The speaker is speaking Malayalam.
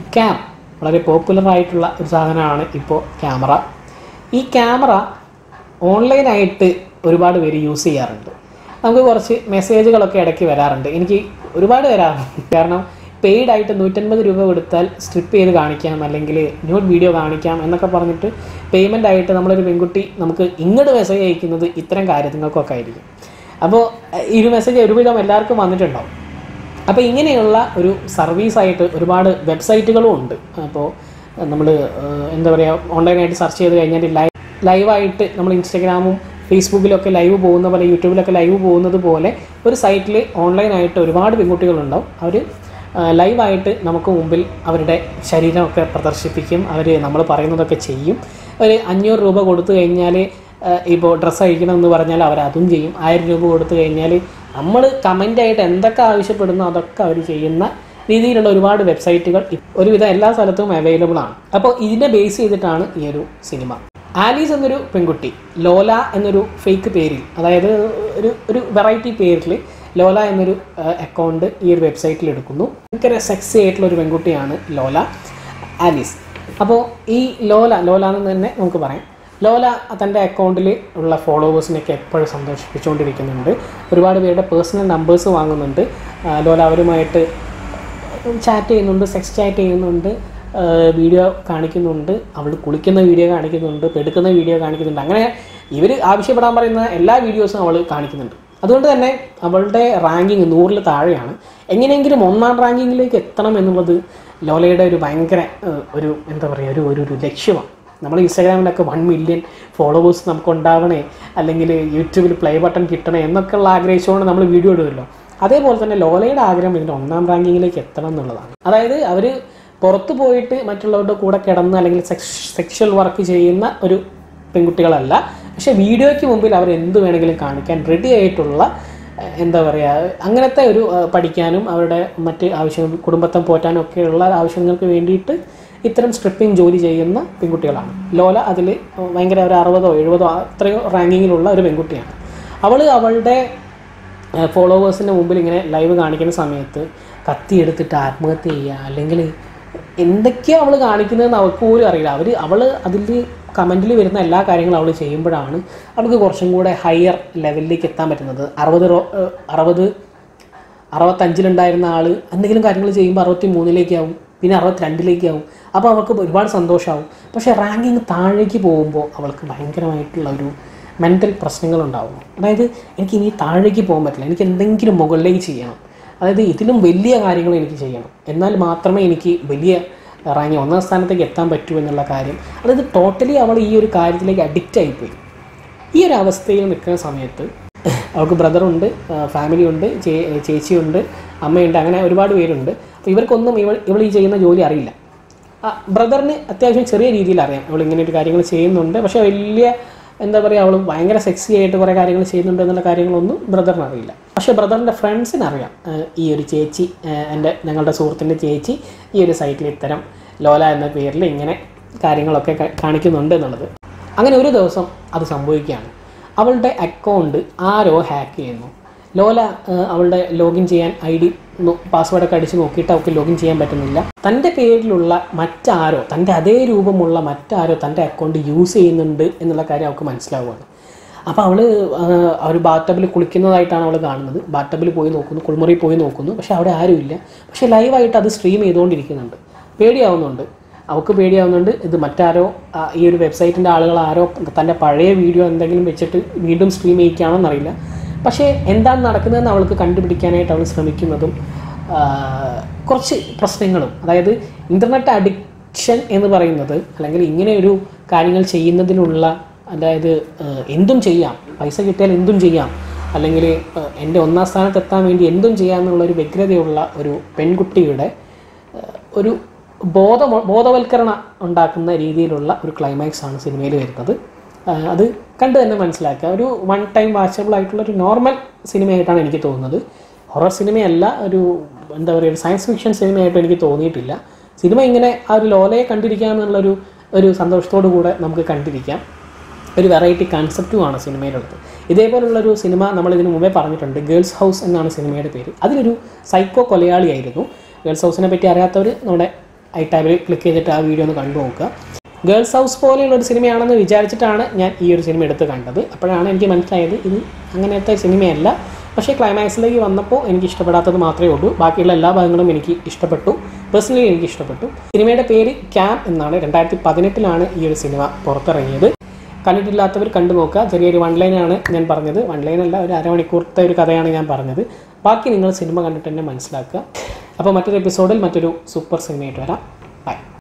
ക്യാം വളരെ പോപ്പുലർ ആയിട്ടുള്ള ഒരു സാധനമാണ് ഇപ്പോൾ ക്യാമറ ഈ ക്യാമറ ഓൺലൈനായിട്ട് ഒരുപാട് പേര് യൂസ് ചെയ്യാറുണ്ട് നമുക്ക് കുറച്ച് മെസ്സേജുകളൊക്കെ ഇടയ്ക്ക് വരാറുണ്ട് എനിക്ക് ഒരുപാട് വരാറുണ്ട് കാരണം പെയ്ഡ് ആയിട്ട് നൂറ്റൻപത് രൂപ കൊടുത്താൽ സ്ട്രിപ്പ് ചെയ്ത് കാണിക്കാം അല്ലെങ്കിൽ ന്യൂഡ് വീഡിയോ കാണിക്കാം എന്നൊക്കെ പറഞ്ഞിട്ട് പേയ്മെൻ്റ് ആയിട്ട് നമ്മളൊരു പെൺകുട്ടി നമുക്ക് ഇങ്ങോട്ട് മെസ്സേജ് അയക്കുന്നത് ഇത്തരം കാര്യങ്ങൾക്കൊക്കെ ആയിരിക്കും അപ്പോൾ ഈ ഒരു മെസ്സേജ് ഒരുവിധം എല്ലാവർക്കും വന്നിട്ടുണ്ടാവും അപ്പോൾ ഇങ്ങനെയുള്ള ഒരു സർവീസായിട്ട് ഒരുപാട് വെബ്സൈറ്റുകളും ഉണ്ട് അപ്പോൾ നമ്മൾ എന്താ പറയുക ഓൺലൈനായിട്ട് സെർച്ച് ചെയ്ത് കഴിഞ്ഞാൽ ലൈവ് ലൈവായിട്ട് നമ്മൾ ഇൻസ്റ്റാഗ്രാമും ഫേസ്ബുക്കിലൊക്കെ ലൈവ് പോകുന്ന പോലെ യൂട്യൂബിലൊക്കെ ലൈവ് പോകുന്നത് പോലെ ഒരു സൈറ്റിൽ ഓൺലൈനായിട്ട് ഒരുപാട് പെൺകുട്ടികളുണ്ടാവും അവർ ലൈവായിട്ട് നമുക്ക് മുമ്പിൽ അവരുടെ ശരീരമൊക്കെ പ്രദർശിപ്പിക്കും അവർ നമ്മൾ പറയുന്നതൊക്കെ ചെയ്യും ഒരു അഞ്ഞൂറ് രൂപ കൊടുത്തു കഴിഞ്ഞാൽ ഇപ്പോൾ ഡ്രസ്സ് അഴിക്കണം എന്ന് പറഞ്ഞാൽ അവർ അതും ചെയ്യും ആയിരം രൂപ കൊടുത്തു കഴിഞ്ഞാൽ നമ്മൾ കമൻ്റായിട്ട് എന്തൊക്കെ ആവശ്യപ്പെടുന്നോ അതൊക്കെ അവർ ചെയ്യുന്ന രീതിയിലുള്ള ഒരുപാട് വെബ്സൈറ്റുകൾ ഇ- ഒരുവിധം എല്ലാ സ്ഥലത്തും അവൈലബിൾ ആണ് അപ്പോൾ ഇതിനെ ബേസ് ചെയ്തിട്ടാണ് ഈ ഒരു സിനിമ ആലീസ് എന്നൊരു പെൺകുട്ടി ലോല എന്നൊരു ഫേക്ക് പേരിൽ അതായത് ഒരു ഒരു വെറൈറ്റി പേരിൽ ലോല എന്നൊരു അക്കൗണ്ട് ഈ ഒരു വെബ്സൈറ്റിൽ എടുക്കുന്നു ഭയങ്കര സെക്സി ആയിട്ടുള്ള ഒരു പെൺകുട്ടിയാണ് ലോല ആലീസ് അപ്പോൾ ഈ ലോല ലോല എന്ന് തന്നെ നമുക്ക് പറയാം ലോല തൻ്റെ അക്കൗണ്ടിൽ ഉള്ള ഫോളോവേഴ്സിനെയൊക്കെ എപ്പോഴും സന്തോഷിപ്പിച്ചുകൊണ്ടിരിക്കുന്നുണ്ട് ഒരുപാട് പേരുടെ പേഴ്സണൽ നമ്പേഴ്സ് വാങ്ങുന്നുണ്ട് ആ, ലോല അവരുമായിട്ട് ചാറ്റ് ചെയ്യുന്നുണ്ട് സെക്സ് ചാറ്റ് ചെയ്യുന്നുണ്ട് വീഡിയോ കാണിക്കുന്നുണ്ട് അവൾ കുളിക്കുന്ന വീഡിയോ കാണിക്കുന്നുണ്ട് പെടുക്കുന്ന വീഡിയോ കാണിക്കുന്നുണ്ട് അങ്ങനെ ഇവർ ആവശ്യപ്പെടാൻ പറയുന്ന എല്ലാ വീഡിയോസും അവൾ കാണിക്കുന്നുണ്ട് അതുകൊണ്ട് തന്നെ അവളുടെ റാങ്കിങ് നൂറിൽ താഴെയാണ് എങ്ങനെയെങ്കിലും ഒന്നാം റാങ്കിങ്ങിലേക്ക് എത്തണം എന്നുള്ളത് ലോലയുടെ ഒരു ഭയങ്കര ഏഹ്, ഒരു എന്താ പറയുക ഒരു ഒരു ഒരു ലക്ഷ്യമാണ് നമ്മൾ ഇൻസ്റ്റാഗ്രാമിലൊക്കെ വൺ മില്യൺ ഫോളോവേഴ്സ് നമുക്ക് ഉണ്ടാവണേ അല്ലെങ്കിൽ യൂട്യൂബിൽ പ്ലേ ബട്ടൺ കിട്ടണേ എന്നൊക്കെയുള്ള ആഗ്രഹിച്ചുകൊണ്ട് നമ്മൾ വീഡിയോ ഇടുമല്ലോ അതേപോലെ തന്നെ ലോലയുടെ ആഗ്രഹം ഇതിൻ്റെ ഒന്നാം റാങ്കിങ്ങിലേക്ക് എത്തണം എന്നുള്ളതാണ് അതായത് അവർ പുറത്ത് പോയിട്ട് മറ്റുള്ളവരുടെ കൂടെ കിടന്ന് അല്ലെങ്കിൽ സെക്സ് സെക്ഷൽ വർക്ക് ചെയ്യുന്ന ഒരു പെൺകുട്ടികളല്ല പക്ഷേ വീഡിയോയ്ക്ക് മുമ്പിൽ അവർ എന്ത് വേണമെങ്കിലും കാണിക്കാൻ റെഡി ആയിട്ടുള്ള ഏഹ്, എന്താ പറയുക അങ്ങനത്തെ ഒരു ഏഹ്, പഠിക്കാനും അവരുടെ മറ്റ് ആവശ്യങ്ങൾ കുടുംബത്തെ പോറ്റാനും ഒക്കെയുള്ള ആവശ്യങ്ങൾക്ക് വേണ്ടിയിട്ട് ഇത്തരം സ്ട്രിപ്പിംഗ് ജോലി ചെയ്യുന്ന പെൺകുട്ടികളാണ് ലോല അതിൽ ഭയങ്കര ഒരു അറുപതോ എഴുപതോ അത്രയോ റാങ്കിങ്ങിലുള്ള ഒരു പെൺകുട്ടിയാണ് അവൾ അവളുടെ ഫോളോവേഴ്സിൻ്റെ മുമ്പിൽ ഇങ്ങനെ ലൈവ് കാണിക്കുന്ന സമയത്ത് കത്തി എടുത്തിട്ട് ആത്മഹത്യ ചെയ്യുക അല്ലെങ്കിൽ എന്തൊക്കെയാണ് അവൾ കാണിക്കുന്നതെന്ന് അവൾക്ക് പോലും അറിയില്ല അവർ അവൾ അതിൽ കമൻറ്റിൽ വരുന്ന എല്ലാ കാര്യങ്ങളും അവൾ ചെയ്യുമ്പോഴാണ് അവൾക്ക് കുറച്ചും കൂടെ ഹയർ ലെവലിലേക്ക് എത്താൻ പറ്റുന്നത് അറുപത് റോ ഏഹ് അറുപത് അറുപത്തഞ്ചിലുണ്ടായിരുന്ന ആൾ എന്തെങ്കിലും കാര്യങ്ങൾ ചെയ്യുമ്പോൾ അറുപത്തി മൂന്നിലേക്കാവും പിന്നെ അറുപത്തിരണ്ടിലേക്കാവും അപ്പോൾ അവൾക്ക് ഒരുപാട് സന്തോഷമാവും പക്ഷേ റാങ്കിങ് താഴേക്ക് പോകുമ്പോൾ അവൾക്ക് ഭയങ്കരമായിട്ടുള്ള ഒരു മെൻ്റൽ പ്രശ്നങ്ങളുണ്ടാവും അതായത് എനിക്ക് ഇനി താഴേക്ക് പോകാൻ പറ്റില്ല എനിക്ക് എന്തെങ്കിലും മുകളിലേക്ക് ചെയ്യണം അതായത് ഇതിലും വലിയ കാര്യങ്ങൾ എനിക്ക് ചെയ്യണം എന്നാൽ മാത്രമേ എനിക്ക് വലിയ റാങ്കി ഒന്നാം സ്ഥാനത്തേക്ക് എത്താൻ പറ്റൂ എന്നുള്ള കാര്യം അതായത് ടോട്ടലി അവൾ ഈ ഒരു കാര്യത്തിലേക്ക് അഡിക്റ്റ് ആയിപ്പോയി ഈ ഒരു അവസ്ഥയിൽ നിൽക്കുന്ന സമയത്ത് അവൾക്ക് ബ്രദറുണ്ട് ഫാമിലി ഉണ്ട് ചേ- ചേച്ചിയുണ്ട് അമ്മയുണ്ട് അങ്ങനെ ഒരുപാട് പേരുണ്ട് അപ്പോൾ ഇവർക്കൊന്നും ഇവൾ ഇവൾ ഈ ചെയ്യുന്ന ജോലി അറിയില്ല ബ്രദറിന് അത്യാവശ്യം ചെറിയ രീതിയിൽ അറിയാം അവൾ ഇങ്ങനെ ഒരു കാര്യങ്ങൾ ചെയ്യുന്നുണ്ട് പക്ഷേ വലിയ എന്താ പറയുക അവൾ ഭയങ്കര സെക്സി ആയിട്ട് കുറേ കാര്യങ്ങൾ ചെയ്യുന്നുണ്ട് എന്നുള്ള കാര്യങ്ങളൊന്നും ബ്രദറിന് അറിയില്ല പക്ഷേ ബ്രദറിൻ്റെ ഫ്രണ്ട്സിന് അറിയാം ആ, ഈ ഒരു ചേച്ചി ആ, എൻ്റെ ഞങ്ങളുടെ സുഹൃത്തിൻ്റെ ചേച്ചി ഈ ഒരു സൈറ്റിൽ ഇത്തരം ലോല എന്ന പേരിൽ ഇങ്ങനെ കാര്യങ്ങളൊക്കെ ക- കാണിക്കുന്നുണ്ട് എന്നുള്ളത് അങ്ങനെ ഒരു ദിവസം അത് സംഭവിക്കുകയാണ് അവളുടെ അക്കൗണ്ട് ആരോ ഹാക്ക് ചെയ്യുന്നു ലോല ആ, അവളുടെ ലോഗിൻ ചെയ്യാൻ ഐ ഡി പാസ്വേഡൊക്കെ അടിച്ച് നോക്കിയിട്ട് അവൾക്ക് ലോഗിൻ ചെയ്യാൻ പറ്റുന്നില്ല തൻ്റെ പേരിലുള്ള മറ്റാരോ തൻ്റെ അതേ രൂപമുള്ള മറ്റാരോ തൻ്റെ അക്കൗണ്ട് യൂസ് ചെയ്യുന്നുണ്ട് എന്നുള്ള കാര്യം അവൾക്ക് മനസ്സിലാവുകയാണ് അപ്പോൾ അവൾ ഒരു ബാത്തബിൽ കുളിക്കുന്നതായിട്ടാണ് അവൾ കാണുന്നത് ബാത്തബിൽ പോയി നോക്കുന്നു കുളിമുറി പോയി നോക്കുന്നു പക്ഷേ അവിടെ ആരുമില്ല പക്ഷേ ലൈവായിട്ട് അത് സ്ട്രീം ചെയ്തുകൊണ്ടിരിക്കുന്നുണ്ട് പേടിയാവുന്നുണ്ട് അവൾക്ക് പേടിയാവുന്നുണ്ട് ഇത് മറ്റാരോ ആ, ഈ ഒരു വെബ്സൈറ്റിൻ്റെ ആളുകൾ ആരോ തൻ്റെ പഴയ വീഡിയോ എന്തെങ്കിലും വെച്ചിട്ട് വീണ്ടും സ്ട്രീം ചെയ്യിക്കുകയാണോ എന്നറിയില്ല പക്ഷേ എന്താണ് നടക്കുന്നതെന്ന് അവൾക്ക് കണ്ടുപിടിക്കാനായിട്ട് അവൾ ശ്രമിക്കുന്നതും ആ, കുറച്ച് പ്രശ്നങ്ങളും അതായത് ഇൻ്റർനെറ്റ് അഡിക്ഷൻ എന്ന് പറയുന്നത് അല്ലെങ്കിൽ ഇങ്ങനെ ഒരു കാര്യങ്ങൾ ചെയ്യുന്നതിനുള്ള അതായത് ആ, എന്തും ചെയ്യാം പൈസ കിട്ടിയാൽ എന്തും ചെയ്യാം അല്ലെങ്കിൽ ആ, എൻ്റെ ഒന്നാം സ്ഥാനത്ത് എത്താൻ വേണ്ടി എന്തും ചെയ്യാമെന്നുള്ള ഒരു വ്യഗ്രതയുള്ള ഒരു പെൺകുട്ടിയുടെ ഏഹ് ഒരു ബോധ ബോധവൽക്കരണം ഉണ്ടാക്കുന്ന രീതിയിലുള്ള ഒരു ക്ലൈമാക്സ് ആണ് സിനിമയിൽ വരുന്നത് ആഹ് അത് കണ്ട് തന്നെ മനസ്സിലാക്കുക ഒരു വൺ ടൈം വാച്ചബിൾ ആയിട്ടുള്ള ഒരു നോർമൽ സിനിമയായിട്ടാണ് എനിക്ക് തോന്നുന്നത് ഹൊറർ സിനിമയല്ല ഒരു എന്താ പറയുക ഒരു സയൻസ് ഫിക്ഷൻ സിനിമയായിട്ട് എനിക്ക് തോന്നിയിട്ടില്ല സിനിമ ഇങ്ങനെ ആ ഒരു ലോലയെ കണ്ടിരിക്കുക എന്നുള്ളൊരു ഒരു സന്തോഷത്തോടു കൂടെ നമുക്ക് കണ്ടിരിക്കാം ഒരു വെറൈറ്റി കൺസെപ്റ്റുമാണ് സിനിമയിലുള്ളത് ഇതേപോലുള്ളൊരു സിനിമ നമ്മൾ ഇതിനു മുമ്പേ പറഞ്ഞിട്ടുണ്ട് ഗേൾസ് ഹൗസ് എന്നാണ് സിനിമയുടെ പേര് അതിലൊരു സൈക്കോ കൊലയാളിയായിരുന്നു ഗേൾസ് ഹൗസിനെ പറ്റി അറിയാത്തവർ നമ്മുടെ ഐ ടാബിൽ ക്ലിക്ക് ചെയ്തിട്ട് ആ വീഡിയോ ഒന്ന് കണ്ടു നോക്കുക ഗേൾസ് ഹൗസ് പോലെയുള്ള ഒരു സിനിമയാണെന്ന് വിചാരിച്ചിട്ടാണ് ഞാൻ ഈ ഒരു സിനിമ എടുത്ത് കണ്ടത് അപ്പോഴാണ് എനിക്ക് മനസ്സിലായത് ഇത് അങ്ങനത്തെ സിനിമയല്ല പക്ഷേ ക്ലൈമാക്സിലേക്ക് വന്നപ്പോൾ എനിക്ക് ഇഷ്ടപ്പെടാത്തത് മാത്രമേ ഉള്ളൂ ബാക്കിയുള്ള എല്ലാ ഭാഗങ്ങളും എനിക്ക് ഇഷ്ടപ്പെട്ടു പേഴ്സണലി എനിക്ക് ഇഷ്ടപ്പെട്ടു സിനിമയുടെ പേര് ക്യാം എന്നാണ് രണ്ടായിരത്തി പതിനെട്ടിലാണ് ഈ ഒരു സിനിമ പുറത്തിറങ്ങിയത് കണ്ടിട്ടില്ലാത്തവർ കണ്ടു നോക്കുക ചെറിയൊരു വൺ ലൈനാണ് ഞാൻ പറഞ്ഞത് വൺ ലൈൻ അല്ല ഒരു അരമണിക്കൂറത്തെ ഒരു കഥയാണ് ഞാൻ പറഞ്ഞത് ബാക്കി നിങ്ങൾ സിനിമ കണ്ടിട്ട് തന്നെ മനസ്സിലാക്കുക അപ്പോൾ മറ്റൊരു എപ്പിസോഡിൽ മറ്റൊരു സൂപ്പർ സിനിമയായിട്ട് വരാം ബൈ